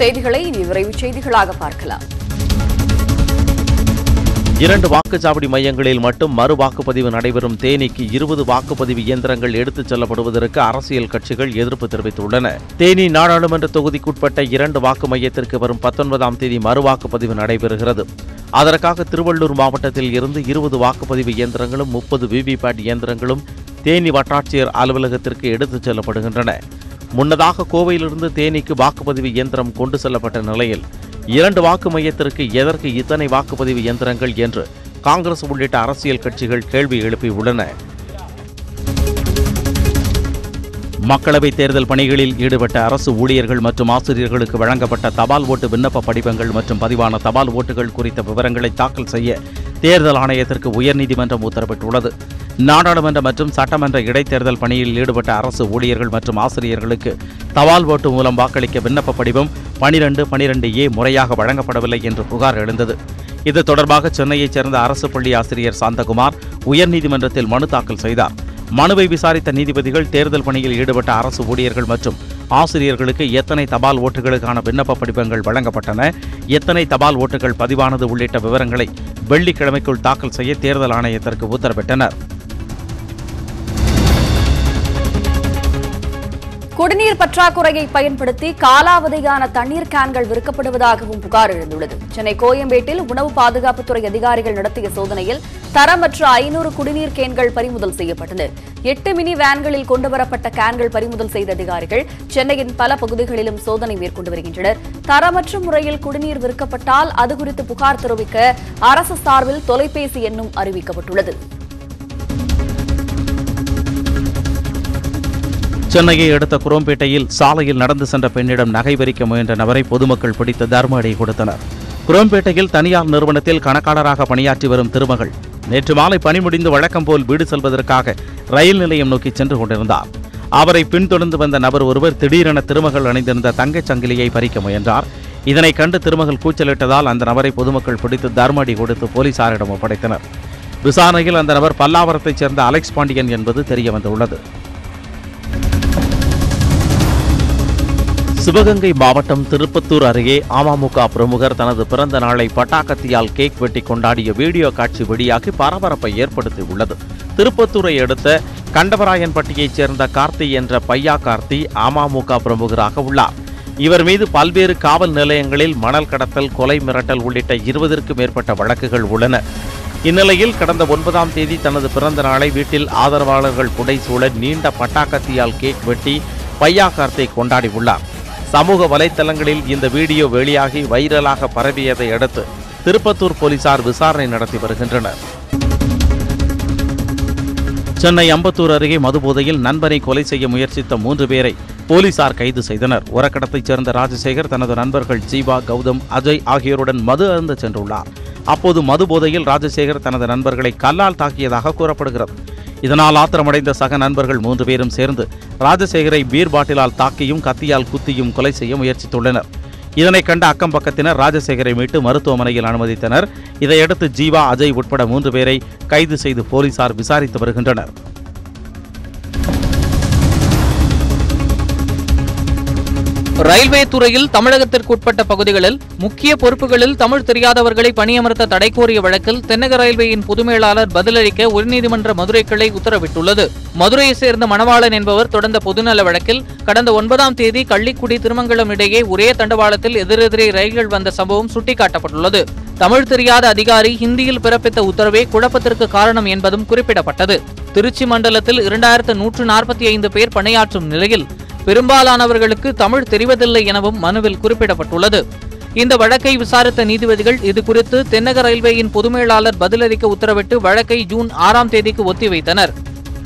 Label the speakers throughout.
Speaker 1: செய்திகளை இனி விரைவு செய்திகளாக பார்க்கலாம்
Speaker 2: இரண்டு வாக்குச்சாவடி மையங்களில் மட்டும் மறு வாக்குப்பதிவு நடைபெறும் தேனிக்கு இருபது வாக்குப்பதிவு இயந்திரங்கள் எடுத்துச் செல்லப்படுவதற்கு அரசியல் கட்சிகள் எதிர்ப்பு தெரிவித்துள்ளன தேனி நாடாளுமன்ற தொகுதிக்குட்பட்ட இரண்டு வாக்கு மையத்திற்கு வரும் பத்தொன்பதாம் தேதி மறு வாக்குப்பதிவு நடைபெறுகிறது அதற்காக திருவள்ளூர் மாவட்டத்தில் இருந்து இருபது வாக்குப்பதிவு இயந்திரங்களும் முப்பது விவிபேட் இயந்திரங்களும் தேனி வட்டாட்சியர் அலுவலகத்திற்கு எடுத்துச் செல்லப்படுகின்றன முன்னதாக கோவையிலிருந்து தேனிக்கு வாக்குப்பதிவு இயந்திரம் கொண்டு செல்லப்பட்ட நிலையில் இரண்டு வாக்கு மையத்திற்கு எதற்கு இத்தனை வாக்குப்பதிவு இயந்திரங்கள் என்று காங்கிரஸ் உள்ளிட்ட அரசியல் கட்சிகள் கேள்வி எழுப்பியுள்ளன மக்களவைத் தேர்தல் பணிகளில் ஈடுபட்ட அரசு ஊழியர்கள் மற்றும் ஆசிரியர்களுக்கு வழங்கப்பட்ட தபால் ஓட்டு விண்ணப்ப படிவங்கள் மற்றும் பதிவான தபால் ஓட்டுகள் குறித்த விவரங்களை தாக்கல் செய்ய தேர்தல் ஆணையத்திற்கு உயர்நீதிமன்றம் உத்தரவிட்டுள்ளது நாடாளுமன்ற மற்றும் சட்டமன்ற இடைத்தேர்தல் பணியில் ஈடுபட்ட அரசு ஊழியர்கள் மற்றும் ஆசிரியர்களுக்கு தபால் ஓட்டு மூலம் வாக்களிக்க விண்ணப்ப படிவம் பனிரெண்டு பனிரெண்டு ஏ முறையாக வழங்கப்படவில்லை என்று புகார் எழுந்தது இது தொடர்பாக சென்னையைச் சேர்ந்த அரசு பள்ளி ஆசிரியர் சாந்தகுமார் உயர்நீதிமன்றத்தில் மனு தாக்கல் செய்தார் மனுவை விசாரித்த நீதிபதிகள் தேர்தல் பணியில் ஈடுபட்ட அரசு ஊழியர்கள் மற்றும் ஆசிரியர்களுக்கு எத்தனை தபால் ஓட்டுகளுக்கான விண்ணப்ப படிவங்கள் வழங்கப்பட்டன எத்தனை தபால் ஓட்டுகள் பதிவானது உள்ளிட்ட விவரங்களை வெள்ளிக்கிழமைக்குள் தாக்கல் செய்ய தேர்தல் ஆணையத்திற்கு உத்தரவிட்டனர்
Speaker 1: குடிநீர் பற்றாக்குறையை பயன்படுத்தி காலாவதியான தண்ணீர் கேன்கள் விற்கப்படுவதாகவும் புகார் எழுந்துள்ளது சென்னை கோயம்பேட்டில் உணவு பாதுகாப்புத்துறை அதிகாரிகள் நடத்திய சோதனையில் தரமற்ற ஐநூறு குடிநீர் கேன்கள் பறிமுதல் செய்யப்பட்டன எட்டு மினி வேன்களில் கொண்டுவரப்பட்ட கேன்கள் பறிமுதல் செய்த அதிகாரிகள் சென்னையின் பல பகுதிகளிலும் சோதனை மேற்கொண்டு வருகின்றனர் தரமற்ற முறையில் குடிநீர் விற்கப்பட்டால் அது குறித்து புகார் தெரிவிக்க அரசு சார்பில் தொலைபேசி எண்ணும் அறிவிக்கப்பட்டுள்ளது
Speaker 2: சென்னையை அடுத்த குரோம்பேட்டையில் சாலையில் நடந்து சென்ற பெண்ணிடம் நகை பறிக்க முயன்ற நபரை பொதுமக்கள் பிடித்து தர்ம அடி கொடுத்தனர் குரோம்பேட்டையில் தனியார் நிறுவனத்தில் கணக்காளராக பணியாற்றி வரும் திருமகள் நேற்று மாலை பணி முடிந்து வழக்கம் போல் வீடு செல்வதற்காக ரயில் நிலையம் நோக்கி சென்று கொண்டிருந்தார் அவரை பின்தொடர்ந்து வந்த நபர் ஒருவர் திடீரென திருமகள் அணிந்திருந்த தங்கச் சங்கிலியை பறிக்க முயன்றார் இதனை கண்டு திருமகள் கூச்சலிட்டதால் அந்த நபரை பொதுமக்கள் பிடித்து தர்ம அடி கொடுத்து போலீசாரிடம் ஒப்படைத்தனர் விசாரணையில் அந்த நபர் பல்லாவரத்தைச் சேர்ந்த அலெக்ஸ் பாண்டியன் என்பது தெரியவந்துள்ளது சிவகங்கை மாவட்டம் திருப்பத்தூர் அருகே அமமுக பிரமுகர் தனது பிறந்த நாளை பட்டாக்கத்தியால் கேக் வெட்டி கொண்டாடிய வீடியோ காட்சி வெளியாகி பரபரப்பை ஏற்படுத்தியுள்ளது திருப்பத்தூரை அடுத்த கண்டவராயன்பட்டியைச் சேர்ந்த கார்த்தி என்ற பையா கார்த்தி அமமுக பிரமுகராக உள்ளார் இவர் மீது பல்வேறு காவல் நிலையங்களில் மணல் கடத்தல் கொலை மிரட்டல் உள்ளிட்ட இருபதற்கும் மேற்பட்ட வழக்குகள் உள்ளன இந்நிலையில் கடந்த ஒன்பதாம் தேதி தனது பிறந்த நாளை வீட்டில் ஆதரவாளர்கள் புடைசூழ நீண்ட பட்டாக்கத்தியால் கேக் வெட்டி பையா கார்த்தை கொண்டாடியுள்ளார் சமூக வலைத்தளங்களில் இந்த வீடியோ வெளியாகி வைரலாக பரவியதை அடுத்து திருப்பத்தூர் போலீசார் விசாரணை நடத்தி வருகின்றனர் சென்னை அம்பத்தூர் அருகே மதுபோதையில் நண்பனை கொலை செய்ய முயற்சித்த மூன்று பேரை போலீசார் கைது செய்தனர் உரக்கடத்தைச் சேர்ந்த ராஜசேகர் தனது நண்பர்கள் ஜீவா கௌதம் அஜய் ஆகியோருடன் மது அருந்த சென்றுள்ளார் அப்போது மது போதையில் ராஜசேகர் தனது நண்பர்களை கல்லால் தாக்கியதாக கூறப்படுகிறது இதனால் ஆத்திரமடைந்த சக நண்பர்கள் மூன்று பேரும் சேர்ந்து ராஜசேகரை பீர் பாட்டிலால் தாக்கியும் கத்தியால் குத்தியும் கொலை செய்ய முயற்சித்துள்ளனர் இதனை கண்ட அக்கம் பக்கத்தினர் ராஜசேகரை மீட்டு மருத்துவமனையில் அனுமதித்தனர் இதையடுத்து ஜீவா அஜய் உட்பட மூன்று பேரை கைது செய்து போலீசார் விசாரித்து வருகின்றனர்
Speaker 3: ரயில்வே துறையில் தமிழகத்திற்குட்பட்ட பகுதிகளில் முக்கிய பொறுப்புகளில் தமிழ் தெரியாதவர்களை பணியமர்த்த தடை கோரிய வழக்கில் தென்னக ரயில்வேயின் பொதுமேலாளர் பதிலளிக்க உயர்நீதிமன்ற மதுரை கிளை உத்தரவிட்டுள்ளது மதுரையைச் சேர்ந்த மணவாளன் என்பவர் தொடர்ந்த பொதுநல வழக்கில் கடந்த ஒன்பதாம் தேதி கள்ளிக்குடி திருமங்கலம் இடையே ஒரே தண்டவாளத்தில் எதிரெதிரே ரயில்கள் வந்த சம்பவம் சுட்டிக்காட்டப்பட்டுள்ளது தமிழ் தெரியாத அதிகாரி ஹிந்தியில் பிறப்பித்த உத்தரவே குழப்பத்திற்கு காரணம் என்பதும் குறிப்பிடப்பட்டது திருச்சி மண்டலத்தில் இரண்டாயிரத்து நூற்று நாற்பத்தி ஐந்து பேர் பணியாற்றும் நிலையில் பெரும்பாலானவர்களுக்கு தமிழ் தெரிவதில்லை எனவும் மனுவில் குறிப்பிடப்பட்டுள்ளது இந்த வழக்கை விசாரித்த நீதிபதிகள் இது குறித்து தென்னக ரயில்வேயின் பொதுமேலாளர் பதிலளிக்க உத்தரவிட்டு வழக்கை ஜூன் ஆறாம் தேதிக்கு ஒத்திவைத்தனர்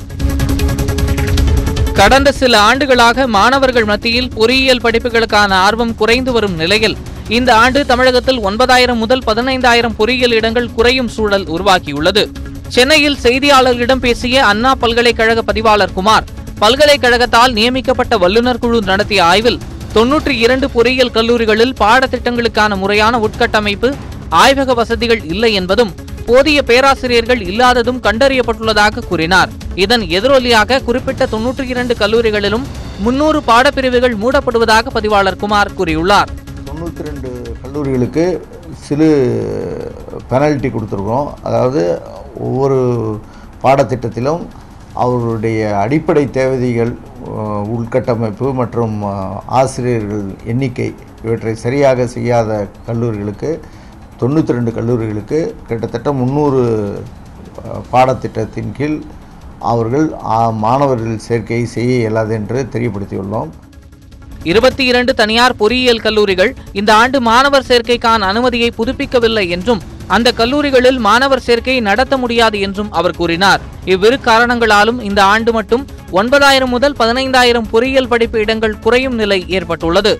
Speaker 3: கடந்த சில ஆண்டுகளாக மாணவர்கள் மத்தியில் பொறியியல் படிப்புகளுக்கான ஆர்வம் குறைந்து வரும் நிலையில் இந்த ஆண்டு தமிழகத்தில் ஒன்பதாயிரம் முதல் பதினைந்தாயிரம் பொறியியல் இடங்கள் குறையும் சூழல் உருவாகியுள்ளது சென்னையில் செய்தியாளர்களிடம் பேசிய அண்ணா பல்கலைக்கழக பதிவாளர் குமார் பல்கலைக்கழகத்தால் நியமிக்கப்பட்ட வல்லுநர் குழு நடத்திய ஆய்வில் தொன்னூற்றி இரண்டு பொறியியல் கல்லூரிகளில் பாடத்திட்டங்களுக்கான முறையான உட்கட்டமைப்பு ஆய்வக வசதிகள் இல்லை என்பதும் போதிய பேராசிரியர்கள் இல்லாததும் கண்டறியப்பட்டுள்ளதாக கூறினார் இதன் எதிரொலியாக குறிப்பிட்ட தொன்னூற்றி இரண்டு கல்லூரிகளிலும் முன்னூறு பாடப்பிரிவுகள் மூடப்படுவதாக பதிவாளர் குமார் கூறியுள்ளார்
Speaker 4: தொண்ணூற்றி ரெண்டு கல்லூரிகளுக்கு சிறு பெனல்ட்டி கொடுத்துருக்கோம் அதாவது ஒவ்வொரு பாடத்திட்டத்திலும் அவர்களுடைய அடிப்படை தேவைகள் அஹ், உள்கட்டமைப்பு மற்றும் அஹ், ஆசிரியர்கள் எண்ணிக்கை இவற்றை சரியாக செய்யாத கல்லூரிகளுக்கு தொண்ணூற்றி ரெண்டு கல்லூரிகளுக்கு கிட்டத்தட்ட முந்நூறு பாடத்திட்டத்தின் கீழ் அவர்கள் ஆ, மாணவர்கள் சேர்க்கையை செய்ய இயலாது என்று தெரியப்படுத்தியுள்ளோம்
Speaker 3: இருபத்தி இரண்டு தனியார் பொறியியல் கல்லூரிகள் இந்த ஆண்டு மாணவர் சேர்க்கைக்கான அனுமதியை புதுப்பிக்கவில்லை என்றும் அந்த கல்லூரிகளில் மாணவர் சேர்க்கை நடத்த முடியாது என்றும் அவர் கூறினார் இவ்விரு காரணங்களாலும் இந்த ஆண்டு மட்டும் ஒன்பதாயிரம் முதல் பதினைந்தாயிரம் பொறியியல் படிப்பு இடங்கள் குறையும் நிலை ஏற்பட்டுள்ளது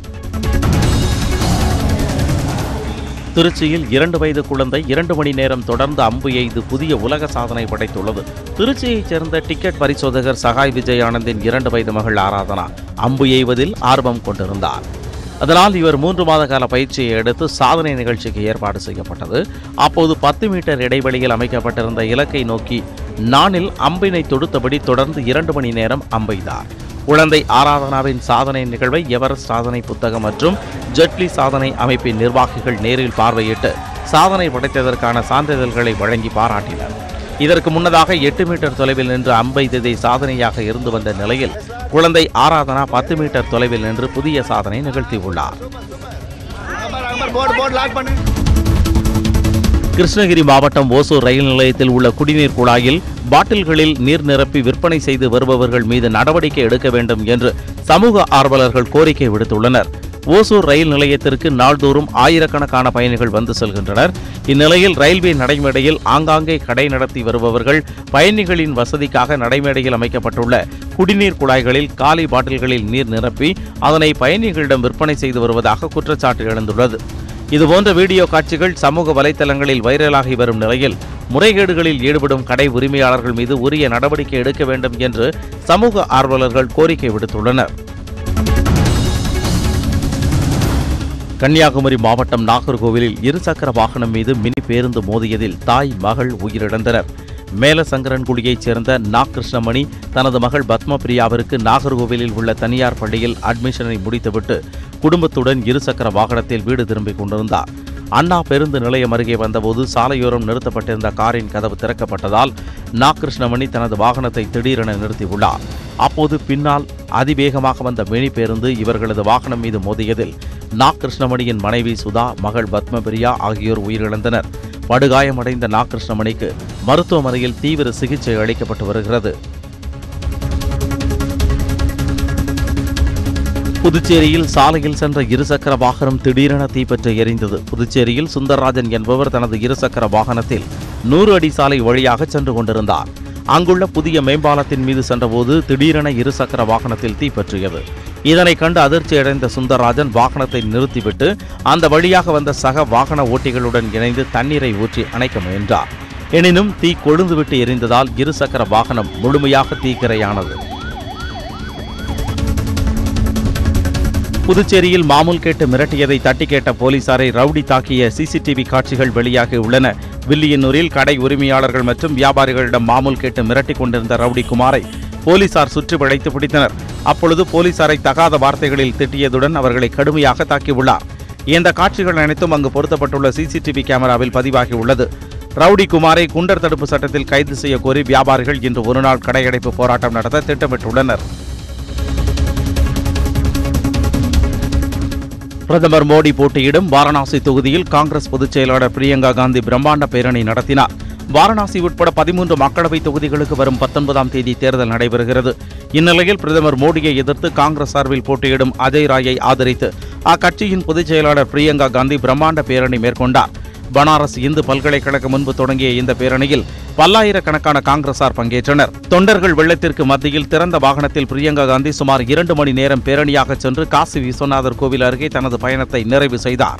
Speaker 2: திருச்சியில் இரண்டு வயது குழந்தை இரண்டு மணி நேரம் தொடர்ந்து அம்பு எய்து புதிய உலக சாதனை படைத்துள்ளது திருச்சியைச் சேர்ந்த டிக்கெட் பரிசோதகர் சகாய் விஜய் ஆனந்தின் இரண்டு வயது மகள் ஆராதனா அம்பு எய்வதில் ஆர்வம் கொண்டிருந்தார் அதனால் இவர் மூன்று மாத கால பயிற்சியை எடுத்து சாதனை நிகழ்ச்சிக்கு ஏற்பாடு செய்யப்பட்டது அப்போது பத்து மீட்டர் இடைவெளியில் அமைக்கப்பட்டிருந்த இலக்கை நோக்கி நானில் அம்பினை தொடுத்தபடி தொடர்ந்து இரண்டு மணி நேரம் அம்பெய்தார் குழந்தை ஆராதனாவின் சாதனை நிகழ்வை எவரெஸ்ட் சாதனை புத்தகம் மற்றும் ஜெட்லி சாதனை அமைப்பின் நிர்வாகிகள் நேரில் பார்வையிட்டு சாதனை படைத்ததற்கான சான்றிதழ்களை வழங்கி பாராட்டினர் இதற்கு முன்னதாக எட்டு மீட்டர் தொலைவில் நின்று அம்பெய்ததை சாதனையாக இருந்து வந்த நிலையில் குழந்தை ஆராதனா பத்து மீட்டர் தொலைவில் நின்று புதிய சாதனை நிகழ்த்தியுள்ளார் கிருஷ்ணகிரி மாவட்டம் ஓசூர் ரயில் நிலையத்தில் உள்ள குடிநீர் குழாயில் பாட்டில்களில் நீர் நிரப்பி விற்பனை செய்து வருபவர்கள் மீது நடவடிக்கை எடுக்க வேண்டும் என்று சமூக ஆர்வலர்கள் கோரிக்கை விடுத்துள்ளனர் ஓசூர் ரயில் நிலையத்திற்கு நாள்தோறும் ஆயிரக்கணக்கான பயணிகள் வந்து செல்கின்றனர் இந்நிலையில் ரயில்வே நடைமேடையில் ஆங்காங்கே கடை நடத்தி வருபவர்கள் பயணிகளின் வசதிக்காக நடைமேடையில் அமைக்கப்பட்டுள்ள குடிநீர் குழாய்களில் காலி பாட்டில்களில் நீர் நிரப்பி அதனை பயணிகளிடம் விற்பனை செய்து வருவதாக குற்றச்சாட்டு எழுந்துள்ளது இதுபோன்ற வீடியோ காட்சிகள் சமூக வலைத்தளங்களில் வைரலாகி வரும் நிலையில் முறைகேடுகளில் ஈடுபடும் கடை உரிமையாளர்கள் மீது உரிய நடவடிக்கை எடுக்க வேண்டும் என்று சமூக ஆர்வலர்கள் கோரிக்கை விடுத்துள்ளனர் கன்னியாகுமரி மாவட்டம் நாகர்கோவிலில் இருசக்கர வாகனம் மீது மினி பேருந்து மோதியதில் தாய் மகள் உயிரிழந்தனர் மேலசங்கரன்குடியைச் சேர்ந்த நா கிருஷ்ணமணி தனது மகள் பத்மபிரியாவிற்கு நாகர்கோவிலில் உள்ள தனியார் பள்ளியில் அட்மிஷனை முடித்துவிட்டு குடும்பத்துடன் இருசக்கர வாகனத்தில் வீடு திரும்பிக் கொண்டிருந்தார் அண்ணா பேருந்து நிலையம் அருகே வந்தபோது சாலையோரம் நிறுத்தப்பட்டிருந்த காரின் கதவு திறக்கப்பட்டதால் நா கிருஷ்ணமணி தனது வாகனத்தை திடீரென நிறுத்தியுள்ளார் அப்போது பின்னால் அதிவேகமாக வந்த மினி பேருந்து இவர்களது வாகனம் மீது மோதியதில் நா கிருஷ்ணமணியின் மனைவி சுதா மகள் பத்மபிரியா ஆகியோர் உயிரிழந்தனர் படுகாயமடைந்த நா கிருஷ்ணமணிக்கு மருத்துவமனையில் தீவிர சிகிச்சை அளிக்கப்பட்டு வருகிறது புதுச்சேரியில் சாலையில் சென்ற இருசக்கர வாகனம் திடீரென தீப்பற்றி எரிந்தது புதுச்சேரியில் சுந்தரராஜன் என்பவர் தனது இருசக்கர வாகனத்தில் நூறு அடி சாலை வழியாக சென்று கொண்டிருந்தார் அங்குள்ள புதிய மேம்பாலத்தின் மீது சென்றபோது திடீரென இருசக்கர வாகனத்தில் தீப்பற்றியது இதனை கண்டு அதிர்ச்சியடைந்த சுந்தரராஜன் வாகனத்தை நிறுத்திவிட்டு அந்த வழியாக வந்த சக வாகன ஓட்டிகளுடன் இணைந்து தண்ணீரை ஊற்றி அணைக்க முயன்றார் எனினும் தீ கொழுந்துவிட்டு எரிந்ததால் இருசக்கர வாகனம் முழுமையாக தீக்கிரையானது புதுச்சேரியில் மாமூல் கேட்டு மிரட்டியதை தட்டி கேட்ட போலீசாரை ரவுடி தாக்கிய சிசிடிவி காட்சிகள் வெளியாகி உள்ளன வில்லியனூரில் கடை உரிமையாளர்கள் மற்றும் வியாபாரிகளிடம் மாமூல் கேட்டு மிரட்டிக் கொண்டிருந்த ரவுடி குமாரை போலீசார் சுற்றி வளைத்து பிடித்தனர் அப்பொழுது போலீசாரை தகாத வார்த்தைகளில் திட்டியதுடன் அவர்களை கடுமையாக தாக்கியுள்ளார் இந்த காட்சிகள் அனைத்தும் அங்கு பொருத்தப்பட்டுள்ள சிசிடிவி கேமராவில் பதிவாகியுள்ளது ரவுடி குமாரை குண்டர் தடுப்பு சட்டத்தில் கைது செய்ய கோரி வியாபாரிகள் இன்று ஒருநாள் கடையடைப்பு போராட்டம் நடத்த திட்டமிட்டுள்ளனர் பிரதமர் மோடி போட்டியிடும் வாரணாசி தொகுதியில் காங்கிரஸ் பொதுச் செயலாளர் பிரியங்கா காந்தி பிரம்மாண்ட பேரணி நடத்தினார் வாரணாசி உட்பட பதிமூன்று மக்களவை தொகுதிகளுக்கு வரும் பத்தொன்பதாம் தேதி தேர்தல் நடைபெறுகிறது இந்நிலையில் பிரதமர் மோடியை எதிர்த்து காங்கிரஸ் சார்பில் போட்டியிடும் அஜய் ராயை ஆதரித்து அக்கட்சியின் பொதுச் செயலாளர் பிரியங்கா காந்தி பிரம்மாண்ட பேரணி மேற்கொண்டார் பனாரஸ் இந்து பல்கலைக்கழகம் முன்பு தொடங்கிய இந்த பேரணியில் பல்லாயிரக்கணக்கான காங்கிரசார் பங்கேற்றனர் தொண்டர்கள் வெள்ளத்திற்கு மத்தியில் திறந்த வாகனத்தில் பிரியங்கா காந்தி சுமார் இரண்டு மணி நேரம் பேரணியாக சென்று காசி விஸ்வநாதர் கோவில் அருகே தனது பயணத்தை நிறைவு செய்தார்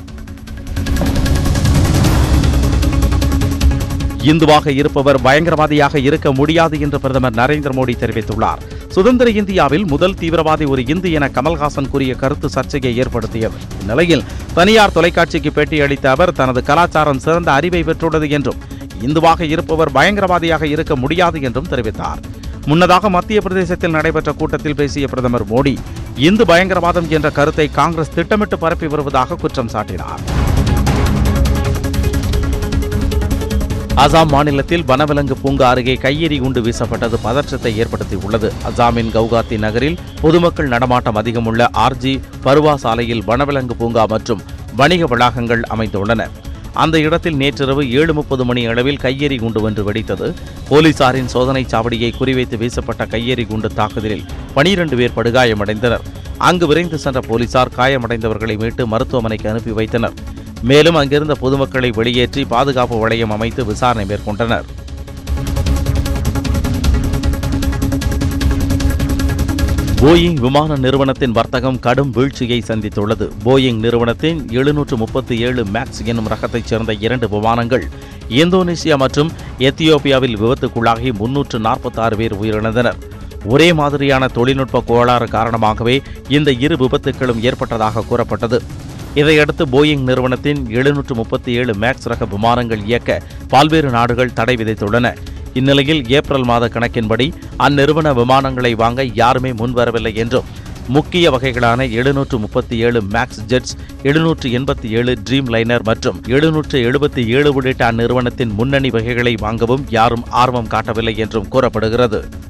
Speaker 2: இந்துவாக இருப்பவர் பயங்கரவாதியாக இருக்க முடியாது என்று பிரதமர் நரேந்திர மோடி தெரிவித்துள்ளார் சுதந்திர இந்தியாவில் முதல் தீவிரவாதி ஒரு இந்து என கமல்ஹாசன் கூறிய கருத்து சர்ச்சையை ஏற்படுத்தியது இந்நிலையில் தனியார் தொலைக்காட்சிக்கு பேட்டியளித்த அவர் தனது கலாச்சாரம் சிறந்த அறிவை பெற்றுள்ளது என்றும் இந்துவாக இருப்பவர் பயங்கரவாதியாக இருக்க முடியாது என்றும் தெரிவித்தார் முன்னதாக மத்திய பிரதேசத்தில் நடைபெற்ற கூட்டத்தில் பேசிய பிரதமர் மோடி இந்து பயங்கரவாதம் என்ற கருத்தை காங்கிரஸ் திட்டமிட்டு பரப்பி வருவதாக குற்றம் சாட்டினார் அசாம் மாநிலத்தில் வனவிலங்கு பூங்கா அருகே கையெறி குண்டு வீசப்பட்டது பதற்றத்தை ஏற்படுத்தியுள்ளது அசாமின் கவுகாத்தி நகரில் பொதுமக்கள் நடமாட்டம் அதிகமுள்ள ஆர்ஜி பருவா சாலையில் வனவிலங்கு பூங்கா மற்றும் வணிக வளாகங்கள் அமைந்துள்ளன அந்த இடத்தில் நேற்றிரவு ஏழு முப்பது மணி அளவில் கையெறி குண்டு ஒன்று வெடித்தது போலீசாரின் சோதனைச் சாவடியை குறிவைத்து வீசப்பட்ட கையெறி குண்டு தாக்குதலில் பனிரண்டு பேர் படுகாயமடைந்தனர் அங்கு விரைந்து சென்ற போலீசார் காயமடைந்தவர்களை மீட்டு மருத்துவமனைக்கு அனுப்பி வைத்தனர் மேலும் அங்கிருந்த பொதுமக்களை வெளியேற்றி பாதுகாப்பு வளையம் அமைத்து விசாரணை மேற்கொண்டனர் போயிங் விமான நிறுவனத்தின் வர்த்தகம் கடும் வீழ்ச்சியை சந்தித்துள்ளது போயிங் நிறுவனத்தின் எழுநூற்று முப்பத்தி ஏழு மேக்ஸ் என்னும் ரகத்தைச் சேர்ந்த இரண்டு விமானங்கள் இந்தோனேசியா மற்றும் எத்தியோப்பியாவில் விபத்துக்குள்ளாகி முன்னூற்று நாற்பத்தாறு பேர் உயிரிழந்தனர் ஒரே மாதிரியான தொழில்நுட்ப கோளாறு காரணமாகவே இந்த இரு விபத்துகளும் ஏற்பட்டதாக கூறப்பட்டது இதையடுத்து போயிங் நிறுவனத்தின் எழுநூற்று முப்பத்தி ஏழு மேக்ஸ் ரக விமானங்கள் இயக்க பல்வேறு நாடுகள் தடை விதித்துள்ளன இந்நிலையில் ஏப்ரல் மாத கணக்கின்படி அந்நிறுவன விமானங்களை வாங்க யாருமே முன்வரவில்லை என்றும் முக்கிய வகைகளான எழுநூற்று முப்பத்தி ஏழு மேக்ஸ் ஜெட்ஸ் எழுநூற்று எண்பத்தி ஏழு ட்ரீம் லைனர் மற்றும் எழுநூற்று எழுபத்தி ஏழு உள்ளிட்ட அந்நிறுவனத்தின் முன்னணி வகைகளை வாங்கவும் யாரும் ஆர்வம் காட்டவில்லை என்றும் கூறப்படுகிறது